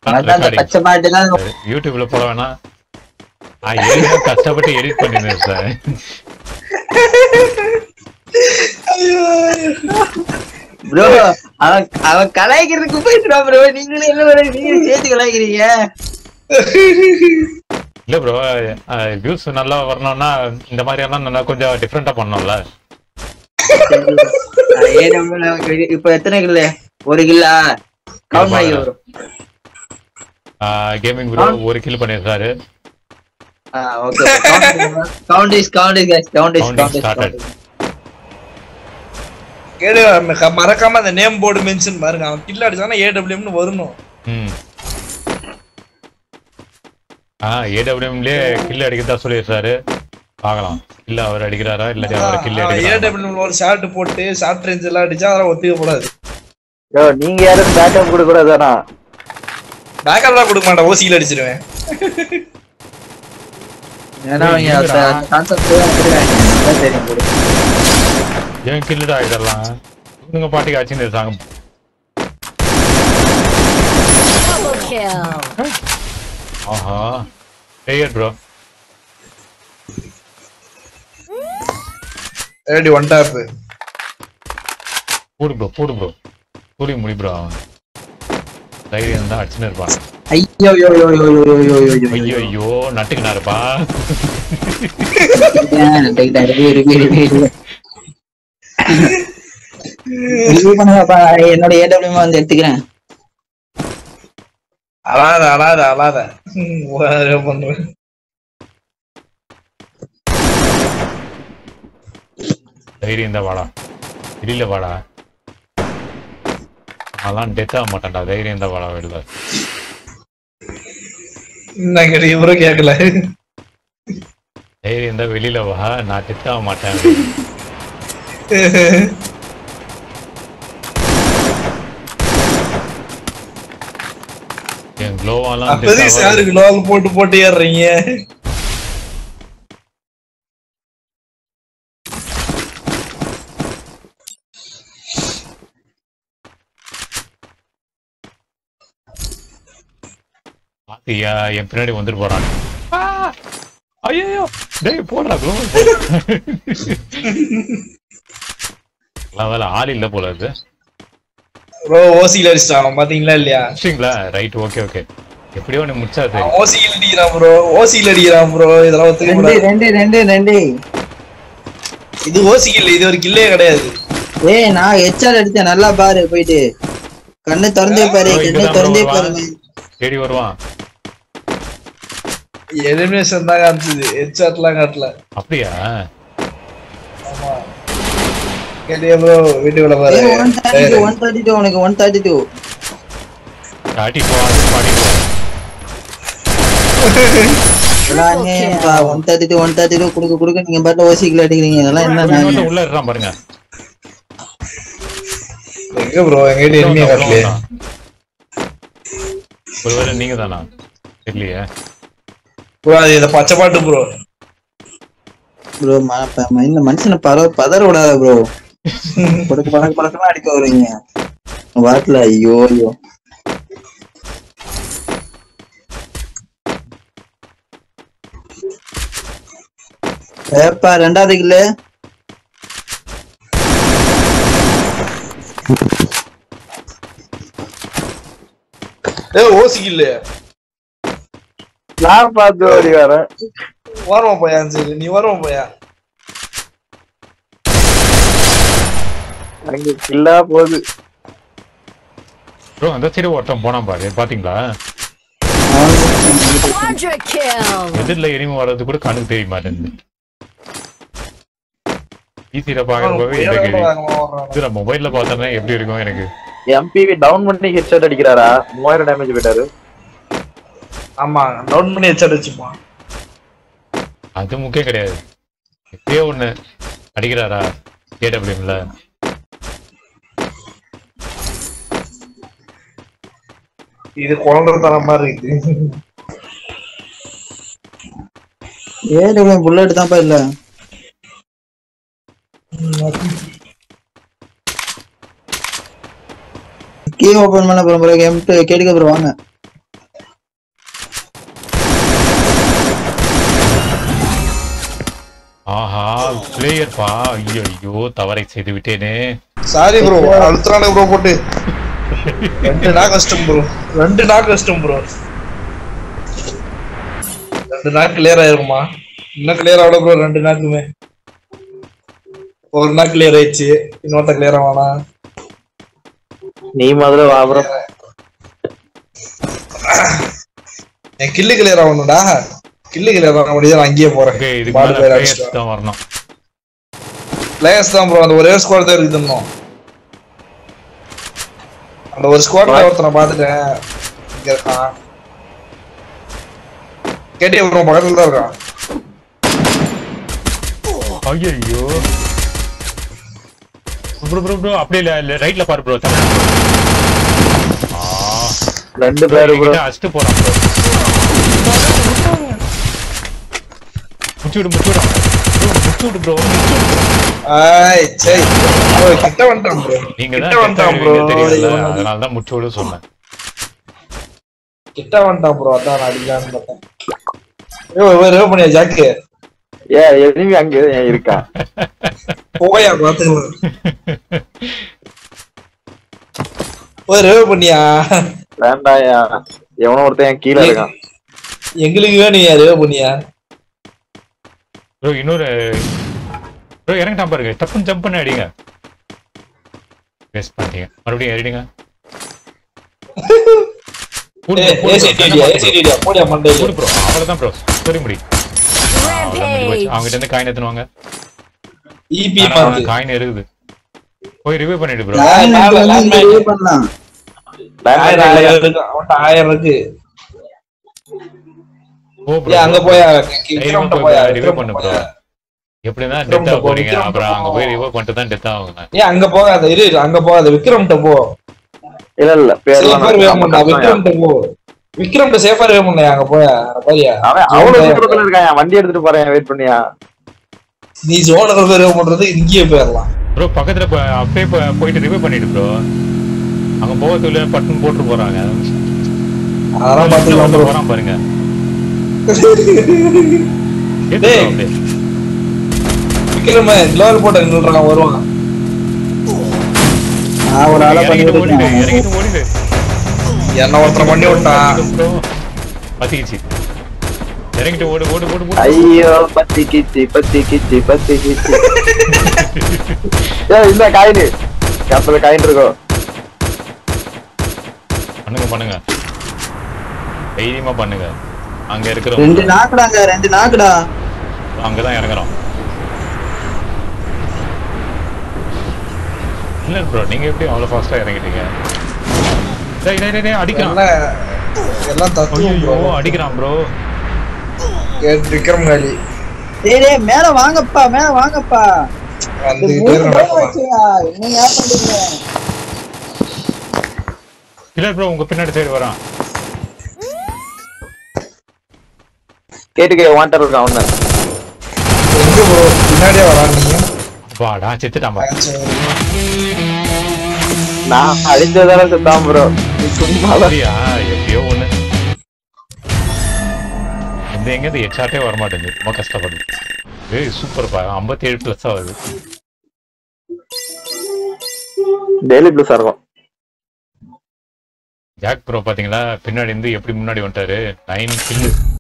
அதான் அந்த பச்சை பாட்டு தான் யூடியூப்ல போட வேணாம் நான் எடிட் கஷ்டப்பட்டு எடிட் பண்ணிருந்தேன் சார் ப்ரோ அவன் அவன் கலாய்க்கிறதுக்கு போயிட்டுறா ப்ரோ நீங்களும் என்ன bro, நீங்களும் சேர்த்து கலாய்க்கிறீங்க இல்ல ப்ரோ வியூஸ் நல்லா வரணும்னா இந்த மாதிரி எல்லாம் நல்லா கொஞ்சம் டிஃப்ரெண்டா பண்ணணும்ல AW நமக்கு இது- இப்ப எத்தனை கில்லு ஒரு கில்லா கவுண்ட் பண்ணி வரும் கேமிங் ப்ரோ ஒரு கில் பண்ணிருக்காரு okay count is count is guys count is Counting count started. Is கேடு ம- மறக்காம அந்த நேம் போர்டு மென்ஷன் பாருங்க அவன் கில்ல அடிச்சானா ஏடபிள்யூம்னு வரணும் ம் ஆ ஏடபிள்யூம்லயே கில் அடிக்கிறதா சொல்லியிருக்காரு பார்க்கலாம் இல்ல அவர் அடிக்கிறாரா இல்ல அவர் கில் அடிக்கிறாரா ஏடபிள்யூ ஒரு ஷார்ட் போட்டு ஷார்ட் ரேஞ்ச் எல்லாம் அடிச்சா அதெல்லாம் ஒத்துக்க கூடாது யோ நீங்க யாரும் பேக்கப் கொடுக்க கூடாதானா பேக்கப்லாம் கொடுக்க மாட்டேன் ஓசியில் அடிச்சிருவேன் ஏன்னா அவங்க கான்செப்ட் தெரியும் bro. ஏன் கில்லுடா இதெல்லாம் இவங்க பாட்டிக்கு ஆச்சுன்னு இருக்காங்க Double kill. ஆஹா player bro ready one tap போடு ப்ரோ போடு ப்ரோ கூடி முடி ப்ரோ அவன் தைரியம் தான் அடிச்சுன்னு இருப்பான் ஐயோ யோ யோ யோ யோ யோ யோ யோ யோ ஐயோ ஐயோ நட்டுக்குனாருப்பா ஏன் டைட்டா இருக்கு இருக்கு இருக்கு இருக்கு இது பண்ணுவாப்பா என்னோட ஏடபிள்யூ வந்து எடுத்துக்கிறேன் அழாத அழாத அழாத ம், வேற பண்ணுவேன் தைரியம் தான் வாடா வெளியில வாடா அதெல்லாம் டெத் ஆக மாட்டான்டா தைரியம் தான் வாடா வெளில நான் கேட்டு இவரும் கேட்கல தைரியம் தான் வெளியில வா நான் டெத் ஆக மாட்டேன் என் க்ளோவாலாம் அப்பதே சாருக்கு லோல் போட்டு போட்டு ஏறுறீங்க பாத்தியா என் பின்னாடி வந்துட்டு போறான் ஐயோ டேய் போடுறா க்ளோ எல்லாம் வேலை ஆள் இல்ல போல இருக்கு ப்ரோ ஓசியில் அடிச்சிட்டான் பாத்தீங்களா இல்லையா முடிச்சிங்களா ரைட் ஓகே ஓகே எப்படியோ ஒன்று முடிச்சா சரி ஓசியில் அடிக்கிறான் ப்ரோ ஓசியில் அடிக்கிறான் ப்ரோ இதெல்லாம் ஒத்துக்க ரெண்டு கூடாது ரெண்டு ரெண்டு ரெண்டு இது ஓசி கில் இது ஒரு கில்லே கிடையாது ஏய் நான் ஹெச்ஆர் அடிச்சேன் நல்லா பாரு போயிட்டு கண்ணு திறந்தே பாரு bro, கண்ணு இங்கதான் திறந்தே bro பாரு வருவான். தேடி வருவான் எலிமினேஷன் தான் காமிச்சது ஹெட்ஷாட்லாம் காட்டல அப்படியா ஆமா கேட்டியா ப்ரோ வீட்டுக்குள்ள பாரு one thirty two one thirty two உனக்கு ஒன் தேர்ட்டி டூ காட்டி போ பாடி போ one thirty two one thirty two கொடுக்க கொடுக்க நீங்க பாட்டு ஓசிக்கல அடிக்கிறீங்க இதெல்லாம் என்ன இன்னொருத்தன் நியாயம்? உள்ள இருக்கான் பாருங்க எங்க ப்ரோ எங்கிட்ட எலிமியா காட்டலையே ஒருவேளை நீங்க தானா தெரியலையே ப்ரோ அது இந்த பச்சை பாட்டு ப்ரோ ப்ரோ இந்த மனுஷனை பர பதற விடாத ப்ரோ படக்கு படக்கு படக்குலாம் அடிக்க வருவீங்க வாட்டில ஐயோ ஐயோ ஏப்பா ரெண்டாவது கில்லு ஏ ஓசி கில்லு நான் பார்த்து ஓடி வரேன் வருவோம் போயா சரி நீ வருவோம் போயா அங்க கில்லா போகுது ப்ரோ அந்த சைடு ஒருத்தன் போனான் பாரு பாத்தீங்களா Quadra kill. எதிரில் எனிமி வர்றது கூட கண்ணுக்கு தெரிய மாட்டேங்குது ஈஸியில பாக்குறப்பவே இந்த கேள்வி இது நான் மொபைல்ல பார்த்தோன்னா எப்படி இருக்கும் எனக்கு எம்பிவி டவுன் பண்ணி ஹெட்ஷாட் அடிக்கிறாரா மூவாயிரம் டேமேஜ் போயிட்டாரு ஆமா டவுன் பண்ணி ஹெட்ஷாட் வச்சுப்பான் அது முக்கியம் கிடையாது எப்படியோ ஒண்ணு அடிக்கிறாரா ஏடபிள்யூம்ல இது குழந்தைத்தனம் மாதிரி இருக்கு ஏழு புல்லட் தான்ப்பா இல்ல கீ ஓபன் பண்ண போறோம் பிறகு எம் கேட்டுக்க அப்புறம் வாங்க ஆஹா பிளேயர் பா ஐயோ ஐயோ தவறை செய்து விட்டேனே சாரி ப்ரோ அழுத்துறானே ப்ரோ போட்டு ரெண்டு நாள் கஷ்டம் ப்ரோ ரெண்டு நாள் கஷ்டம் ப்ரோ ரெண்டு நாள் கிளியர் ஆயிருக்குமா இன்னும் கிளியர் ஆகல ப்ரோ ரெண்டு நாளுக்குமே ஒரு நாள் கிளியர் ஆயிடுச்சு இன்னொருத்த கிளியர் ஆவானா நீ முதல்ல வா ப்ரோ என் கில்லு கிளியர் ஆகணும்டா கில்லு கிளியர் ஆக முடியாது நான் அங்கேயே போறேன் ஓகே இதுக்கு பாடு மேல பேர் பிளேயர்ஸ் அடிச்சிட்டேன் தான் வரணும் பிளேயர்ஸ் தான் ப்ரோ அந்த ஒரே ஸ்குவாட் தான் இருக்குது இன்னும் அந்த ஒரு ஸ்குவாட்ல ஒருத்தனை பார்த்துட்டேன் இங்க இருக்கான் கேட்டி ப்ரோ பக்கத்துல தான் இருக்கான் ஐயோ ப்ரோ ப்ரோ ப்ரோ அப்படியே இல்ல இல்ல ரைட்ல பாரு ப்ரோ ரெண்டு பேரு ப்ரோ அடிச்சுட்டு போறான் ப்ரோ முச்சு விடு முச்சு விடு ப்ரோ முச்சு விடு ப்ரோ ஆய் சரி ப்ரோ கிட்ட வந்துட்டான் ப்ரோ நீங்க கிட்ட தான் வந்துட்டான் ப்ரோ தெரியல அதனால தான் முச்சு விடு சொன்னேன் கிட்ட வந்துட்டான் ப்ரோ அதான் நான் அடிக்கலான்னு பார்த்தேன் ஐயோ ரிவ் பண்ணியா ஜாக்கு ஏ எனிமி அங்க ஏன் இருக்கா போயா பாத்துக்கலாம் போய் ரிவ் பண்ணியா வேண்டாயா எவனோ ஒருத்தன் என் கீழே இருக்கான் எங்களுக்கு வேணும் ரிவ் பண்ணியா ப்ரோ இன்னொரு ப்ரோ இறங்கிட்டான் பாருங்க டப்புன்னு ஜம்ப் பண்ணி அடிங்க வேஸ்ட் பண்ணிட்டீங்க மறுபடியும் ஏறிடுங்க போடு bro, ஏய், போடு bro, ஏசிடி கண்ணை அடியா, பார்த்து ஏசிடி அடியா, போடியா மண்டையில. போடு ப்ரோ அவ்வளவுதான் ப்ரோ சரி முடி Rampage. அவங்க கிட்ட இருந்து காயின் எடுத்துனுவாங்க EP ஆனா, பார்த்து. காயின் இருக்குது போய் ரிவ்யூ பண்ணிடு ப்ரோ நான் மேல வந்து land இங்க mine. இது பண்ணலாம் ஆயிரம் ஆயிரம் இருக்கு, அவன்கிட்ட ஆயிரம் இருக்கு. ஓ ஏய், அங்க ப்ரோ போயா, தைரியமா விக்ரம்கிட்ட போய் போயா, ரிவ்யூ விக்ரம்கிட்ட பண்ணு ப்ரோ போயா. எப்படின்னா விக்ரம்கிட்ட டெத்தா போ, போறீங்க விக்ரம்கிட்ட அப்புறம் அங்க போ. போய் ரிவ்யூ பண்ணிட்டு தான் டெத் ஆகுங்க ஏன் அங்க போகாத இரு இரு, அங்க போகாத விக்ரம்கிட்ட போ இல்ல இல்ல சில பேர்லாம் பேர் நம்ம வேணும்டா கஷ்டம் யா. விக்ரம்கிட்ட போ விக்ரம்கிட்ட சேஃபா வேணும் பண்ணையா அங்க போயா அங்க பாரியா அவன் அவ்வளவு தூரத்துல இருக்கான் என் வண்டி எடுத்துட்டு போறேன் வெயிட் பண்ணியா நீ ஜோனுக்கு பேர் வேணும் பண்றது இங்கேயே போயிடலாம் ப்ரோ பக்கத்துல போ- அப்படியே போ- போயிட்டு ரிவ்யூ பண்ணிடு ப்ரோ அங்க போகத்துல பட்டுன்னு போட்டு போறாங்க அதெல்லாம் பாத்துக்கலாம் வந்து bro. போறான் பாருங்க ஏத்து டேய். bro அப்படியே. விக்ரம லோல் போட்ட நின்றுறான் வருவான் நான் ஒரு ஆளை இறங்கிட்டு பண்ணிட்டு ஓடிடு இருக்கேன் இறங்கிட்டு ஓடிடு என்ன ஒருத்தனை பண்ணி விட்டான் ப்ரோ பத்திக்கிச்சு இறங்கிட்டு ஓடு ஓடு ஓடு ஓடு ஐயோ பத்தி கிச்சி பத்தி கிச்சி பத்தி கிச்சி ஏ இந்த காயின் கப்பல காயின் இருக்கும் பண்ணுங்க பண்ணுங்க தைரியமா பண்ணுங்க அங்க ரெண்டு இருக்கிறவங்க நாக்குடாங்க ரெண்டு நாக்குடா அங்கதான் இறங்குறோம் இல்ல ப்ரோ நீங்க எப்படி அவ்வளவு ஃபாஸ்டா இறங்கிட்டீங்க டேய் டேய் டேய், டேய் அடிக்கிறான் எல்லாம் எல்லாம் தத்துவம் ஐயோ bro. அடிக்கிறான் ப்ரோ கேட் விக்ரம் காலி டேய் டேய் மேல வாங்கப்பா மேல வாங்கப்பா அந்த இது பேர் மூணு பேர் வச்சுயா என்ன ஏன் பண்றீங்க இல்ல ப்ரோ உங்க பின்னாடி சைடு வரான் கேட்டுக்க வாண்டர் இருக்கான் அவன எங்க ப்ரோ பின்னாடியே வரான் நீங்க வாடா செத்துட்டான் பா. நான் அடிச்சதால செத்தான் ப்ரோ சும்மா சரியா எப்படியோ ஒண்ணு இந்த எங்க ஹெட்ஷாட்டே வர மாட்டேங்குது ரொம்ப கஷ்டப்படுது ஏய் சூப்பர் பா ஐம்பத்தி ஏழு பிளஸ் ஆகுது டெய்லி ப்ளூஸா இருக்கும் ஜாக் ப்ரோ பாத்தீங்களா பின்னாடி இருந்து எப்படி முன்னாடி வந்துட்டாரு நைன் கில்லு